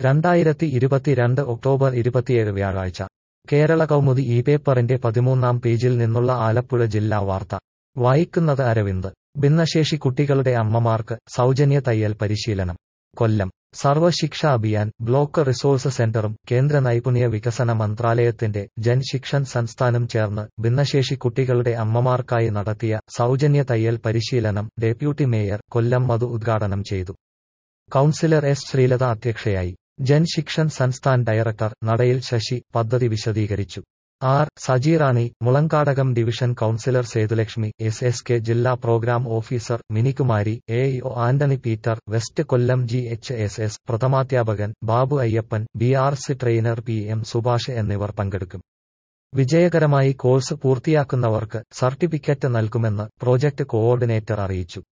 രണ്ടായിരത്തി ഇരുപത്തിരണ്ട് ഒക്ടോബർ ഇരുപത്തിയേഴ് വ്യാഴാഴ്ച കേരള കൗമുദി ഈ പേപ്പറിന്റെ പതിമൂന്നാം പേജിൽ നിന്നുള്ള ആലപ്പുഴ ജില്ലാ വാർത്ത വായിക്കുന്നത് അരവിന്ദ് ഭിന്നശേഷി കുട്ടികളുടെ അമ്മമാർക്ക് സൗജന്യ തയ്യൽ പരിശീലനം കൊല്ലം സർവശിക്ഷ അഭിയാൻ ബ്ലോക്ക് റിസോഴ്സ് സെന്ററും കേന്ദ്ര നൈപുണ്യ വികസന മന്ത്രാലയത്തിന്റെ ജൻ ശിക്ഷൻ സംസ്ഥാനം ചേർന്ന് ഭിന്നശേഷി കുട്ടികളുടെ അമ്മമാർക്കായി നടത്തിയ സൗജന്യ തയ്യൽ പരിശീലനം ഡെപ്യൂട്ടി മേയർ കൊല്ലം മധു ഉദ്ഘാടനം ചെയ്തു കൌൺസിലർ എസ് ശ്രീലത അധ്യക്ഷയായി ജൻ ശിക്ഷൻ സംസ്ഥാൻ ഡയറക്ടർ നടയിൽ ശശി പദ്ധതി വിശദീകരിച്ചു R Sajirani Mulankadakam division councillor Sethulakshmi S S K ജില്ലാ program officer Minikumari A O Antony Peter west Kollam G H S S പ്രഥമാധ്യാപകൻ Babu Ayyappan B R C trainer P M Subhash എന്നിവർ പങ്കെടുക്കും വിജയകരമായി കോഴ്സ് പൂർത്തിയാക്കുന്നവർക്ക് സർട്ടിഫിക്കറ്റ് നൽകുമെന്ന് പ്രോജക്ട് കോഓർഡിനേറ്റർ അറിയിച്ചു